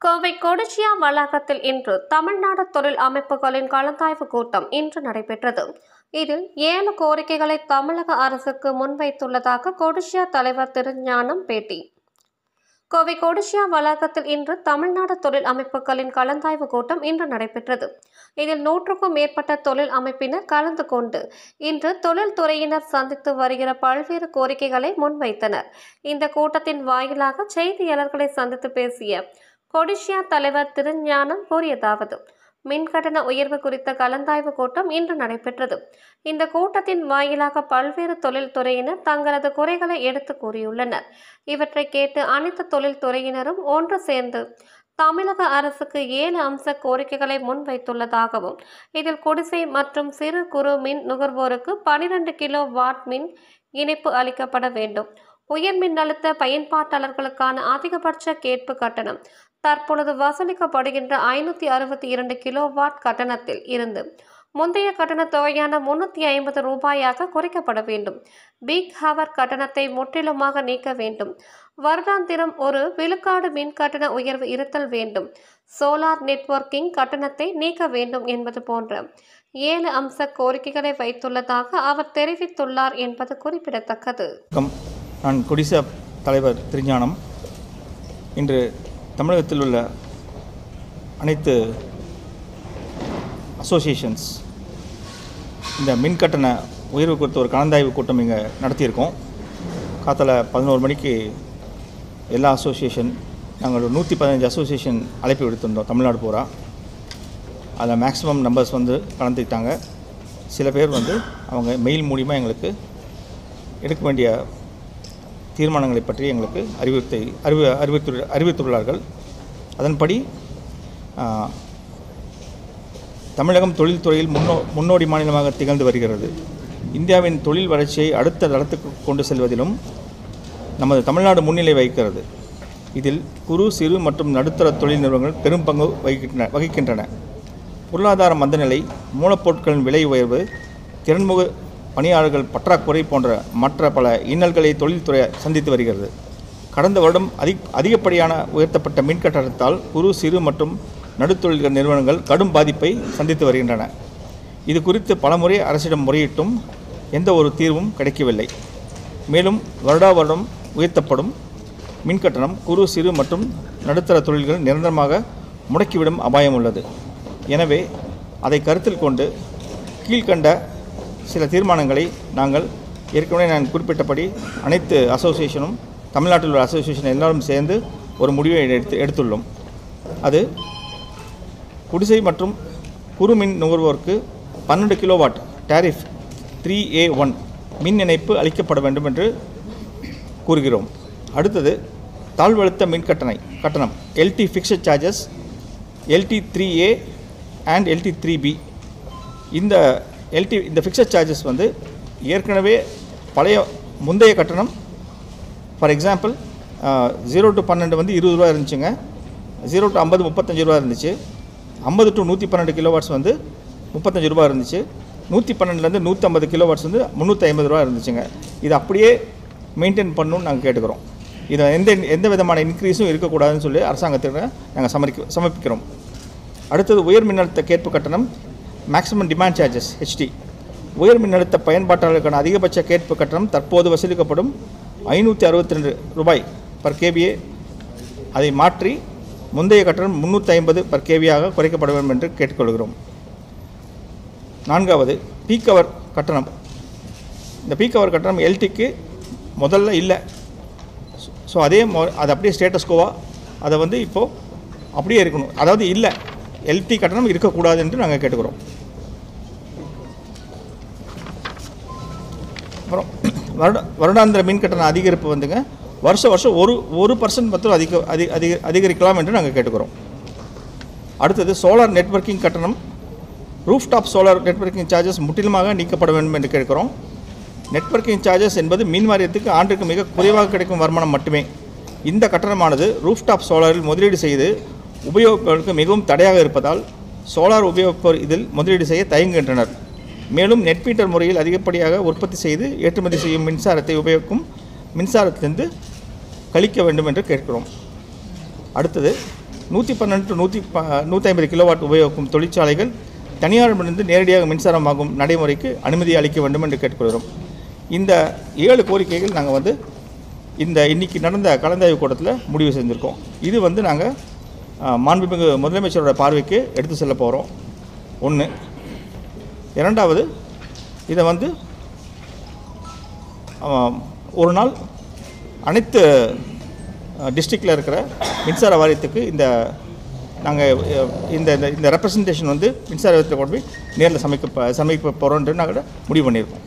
கோவை கொடிசியா வளாகத்தில் இன்று தமிழ்நாடு தொழில் அமைப்புகளின் கலந்தாய்வு கூட்டம் இன்று நடைபெற்றது இதில் ஏழு கோரிக்கைகளை தமிழக அரசுக்கு முன்வைத்துள்ளதாக கொடிசியா தலைவர் திருஞானம் பேட்டி கோவை கொடிசியா வளாகத்தில் இன்று தமிழ்நாடு தொழில் அமைப்புகளின் கலந்தாய்வு கூட்டம் இன்று நடைபெற்றது இதில் நூற்றுக்கும் மேற்பட்ட தொழில் அமைப்பினர் கலந்து கொண்டு இன்று தொழில்துறையினர் சந்தித்து வருகிற பல்வேறு கோரிக்கைகளை முன்வைத்தனர் இந்த கூட்டத்தின் வாயிலாக செய்தியாளர்களை சந்தித்து பேசிய கொடிஷியா தலைவர் திருஞானம் கூறியதாவது மின்கட்டண உயர்வு குறித்த கலந்தாய்வு கூட்டம் இன்று நடைபெற்றது இந்த கூட்டத்தின் வாயிலாக பல்வேறு தொழில்துறையினர் தங்களது குறைகளை எடுத்து கூறியுள்ளனர் இவற்றை கேட்டு அனைத்து தொழில்துறையினரும் ஒன்று சேர்ந்து தமிழக அரசுக்கு ஏழு அம்ச கோரிக்கைகளை முன்வைத்துள்ளதாகவும் இதில் குடிசை மற்றும் சிறு குறு மின் நுகர்வோருக்கு பனிரெண்டு கிலோ வாட் மின் இணைப்பு அளிக்கப்பட வேண்டும் உயர் மின்னழுத்த பயன்பாட்டாளர்களுக்கான அதிகபட்ச கேட்பு கட்டணம் தற்பொழுது வசூலிக்கப்படுகின்ற ஐநூற்றி அறுபத்தி இரண்டு கிலோ வாட் கட்டணத்தில் இருந்து முந்தைய கட்டண தொகையான முன்னூற்றி ஐம்பது ரூபாயாக குறைக்கப்பட வேண்டும் பீக் ஹவர் கட்டணத்தை முற்றிலுமாக நீக்க வேண்டும் வருடாந்திரம் ஒரு விழுக்காடு மின் கட்டண உயர்வு இருத்தல் வேண்டும் சோலார் நெட்வொர்க்கிங் கட்டணத்தை நீக்க வேண்டும் என்பது போன்ற ஏழு அம்ச கோரிக்கைகளை வைத்துள்ளதாக அவர் தெரிவித்துள்ளார் என்பது குறிப்பிடத்தக்கது வணக்கம் நான் கொடிசா தலைவர் திருஞானம் இன்று தமிழகத்தில் உள்ள அனைத்து அசோசியேஷன்ஸ் இந்த மின் கட்டண உயர்வு குறித்த ஒரு கலந்தாய்வு கூட்டம் இங்கே நடத்தியிருக்கோம் காத்தால பதினோரு மணிக்கு எல்லா அசோசியேஷன் நாங்கள் ஒரு நூற்றி பதினஞ்சு அசோசியேஷன் அழைப்பு விடுத்திருந்தோம் தமிழ்நாடு பூரா அதில் மேக்ஸிமம் நம்பர்ஸ் வந்து கலந்துக்கிட்டாங்க சில பேர் வந்து அவங்க மெயில் மூலிமா எங்களுக்கு எடுக்க வேண்டிய தீர்மானங்களை பற்றி எங்களுக்கு அறிவுறுத்தை அறிவு அறிவித்து அறிவித்துள்ளார்கள் அதன்படி ஆ, தமிழகம் தொழில்துறையில் முன்னோ முன்னோடி மாநிலமாக திகழ்ந்து வருகிறது இந்தியாவின் தொழில் வளர்ச்சியை அடுத்த தளத்துக்கு கொண்டு செல்வதிலும் நமது தமிழ்நாடு முன்னிலை வகிக்கிறது இதில் குறு சிறு மற்றும் நடுத்தர தொழில் நிறுவனங்கள் பெரும் பங்கு வகிக்கின்றன வகிக்கின்றன பொருளாதார மந்தநிலை மூலப்பொருட்களின் விலை உயர்வு திறன்முக பணியாளர்கள் பற்றாக்குறை போன்ற மற்ற பல இன்னல்களை தொழில்துறை சந்தித்து வருகிறது கடந்த வருடம் அதிக அதிகப்படியான உயர்த்தப்பட்ட மின் கட்டணத்தால் குறு சிறு மற்றும் நடுத்தொழில்கள் நிறுவனங்கள் கடும் பாதிப்பை சந்தித்து வருகின்றன இது குறித்து பலமுறை அரசிடம் முறையிட்டும் எந்த ஒரு தீர்வும் கிடைக்கவில்லை மேலும் வருடா வருடம் உயர்த்தப்படும் மின் கட்டணம் குறு சிறு மற்றும் நடுத்தர தொழில்கள் நிரந்தரமாக முடக்கிவிடும் அபாயம் உள்ளது எனவே அதை கருத்தில் கொண்டு கீழ்கண்ட சில தீர்மானங்களை நாங்கள் ஏற்கனவே நான் குறிப்பிட்டபடி அனைத்து அசோசியேஷனும் தமிழ்நாட்டில் உள்ள அசோசியேஷன் எல்லாரும் சேர்ந்து ஒரு முடிவை எடுத்து எடுத்துள்ளோம் அது குடிசை மற்றும் குறு மின் நுகர்வோருக்கு பன்னெண்டு kilowatt tariff three A one மின் இணைப்பு அளிக்கப்பட வேண்டும் என்று கூறுகிறோம் அடுத்தது தாழ்வழுத்த மின் கட்டணை கட்டணம் LT fixed charges LT three A and LT three B இந்த எல்டி இந்த ஃபிக்ஸட் சார்ஜஸ் வந்து ஏற்கனவே பழைய முந்தைய கட்டணம் ஃபார் எக்ஸாம்பிள் ஜீரோ டு பன்னெண்டு வந்து இருபது ரூபா இருந்துச்சுங்க ஜீரோ டு ஐம்பது முப்பத்தஞ்சு ரூபா இருந்துச்சு ஐம்பது டு நூற்றி பன்னெண்டு கிலோ வாட்ஸ் வந்து முப்பத்தஞ்சு ரூபா இருந்துச்சு நூற்றி பன்னெண்டுலேருந்து நூற்றம்பது கிலோ வாட்ஸ் வந்து முந்நூற்றி ஐம்பது ரூபா இருந்துச்சுங்க இது அப்படியே மெயின்டைன் பண்ணணும்னு நாங்கள் கேட்டுக்கிறோம் இதை எந்த எந்த விதமான இன்க்ரீஸும் இருக்கக்கூடாதுன்னு சொல்லி அரசாங்கத்திற்கு நாங்கள் சமரிக்க சமர்ப்பிக்கிறோம் அடுத்தது உயர் மின்னழுத்த கேட்பு கட்டணம் மேக்ஸிமம் டிமாண்ட் சார்ஜஸ் ஹெச்டி உயர் மின்னழுத்த பயன்பாட்டாளர்களுக்கான அதிகபட்ச கேட்பு கட்டணம் தற்போது வசூலிக்கப்படும் ஐநூற்றி அறுபத்தி ரெண்டு ரூபாய் பர் கேபிஏ அதை மாற்றி முந்தைய கட்டணம் முந்நூற்றி ஐம்பது பர் கேவியாக குறைக்கப்பட வேண்டும் என்று கேட்டுக்கொள்கிறோம் நான்காவது பீக் அவர் கட்டணம் இந்த பீக் அவர் கட்டணம் எல்டிக்கு முதல்ல இல்லை ஸோ அதே மொ அது அப்படியே ஸ்டேட்டஸ் கோவா அதை வந்து இப்போது அப்படியே இருக்கணும் அதாவது இல்லை எல்டி கட்டணம் இருக்கக்கூடாது என்று நாங்கள் கேட்டுக்கிறோம் அப்புறம் வருட வருடாந்திர மின் கட்டண அதிகரிப்பு வந்துங்க வருஷம் வருஷம் ஒரு ஒரு பர்சன்ட் மட்டும் அதிக அதி அதிக அதிகரிக்கலாம் என்று நாங்கள் கேட்டுக்கிறோம் அடுத்தது சோலார் நெட்வொர்க்கிங் கட்டணம் ரூஃப்டாப் சோலார் நெட்வொர்க்கிங் சார்ஜஸ் முற்றிலுமாக நீக்கப்பட வேண்டும் என்று கேட்கிறோம் நெட்வொர்க்கிங் சார்ஜஸ் என்பது மின் வாரியத்துக்கு ஆண்டுக்கு மிக குறைவாக கிடைக்கும் வருமானம் மட்டுமே இந்த கட்டணமானது ரூஃப்டாப் சோலாரில் முதலீடு செய்து உபயோகிப்பவர்களுக்கு மிகவும் தடையாக இருப்பதால் சோலார் உபயோகிப்போர் இதில் முதலீடு செய்ய தயங்குகின்றனர் மேலும் நெட் மீட்டர் முறையில் அதிகப்படியாக உற்பத்தி செய்து ஏற்றுமதி செய்யும் மின்சாரத்தை உபயோகிக்கும் மின்சாரத்திலிருந்து கழிக்க வேண்டும் என்று கேட்கிறோம் அடுத்தது நூற்றி பன்னெண்டு டு நூற்றி ப நூற்றி ஐம்பது கிலோவாட் உபயோகிக்கும் தொழிற்சாலைகள் தனியாரிடமிருந்து நேரடியாக மின்சாரம் வாங்கும் நடைமுறைக்கு அனுமதி அளிக்க வேண்டும் என்று கேட்டுக்கொள்கிறோம் இந்த ஏழு கோரிக்கைகள் நாங்கள் வந்து இந்த இன்னைக்கு நடந்த கலந்தாய்வு கூட்டத்தில் முடிவு செஞ்சுருக்கோம் இது வந்து நாங்கள் மாண்புமிகு முதலமைச்சரோட பார்வைக்கு எடுத்து செல்ல போகிறோம் ஒன்று இரண்டாவது இதை வந்து ஆமாம், ஒரு நாள் அனைத்து டிஸ்ட்ரிக்டில் இருக்கிற மின்சார வாரியத்துக்கு இந்த நாங்கள் இந்த இந்த- இந்த ரெப்ரசன்டேஷன் வந்து மின்சார வாரியத்தை கொண்டு போய் நேரில் சமைக்க சமைக்க போகிறோன்ட்டு நாங்கள் முடிவு பண்ணியிருக்கோம்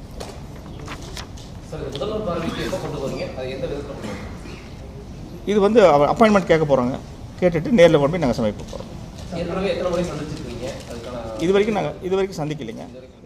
சார் இது முதல்வர் பார்வைக்கு எப்போ கொண்டு வரீங்க அது எந்த விதத்தில் கொண்டு வரீங்க இது வந்து அப்பாயின்மெண்ட் கேட்க போகிறாங்க கேட்டுட்டு நேரில் கொண்டு போய் நாங்கள் சமைக்க போகிறோம் ஏற்கனவே எத்தனை முறை சந்திச்சிருக்கீங்க அதுக்கான இது வரைக்கும் நாங்கள் இது வரைக்கும் சந்திக்கலைங்க இது வரைக்கும்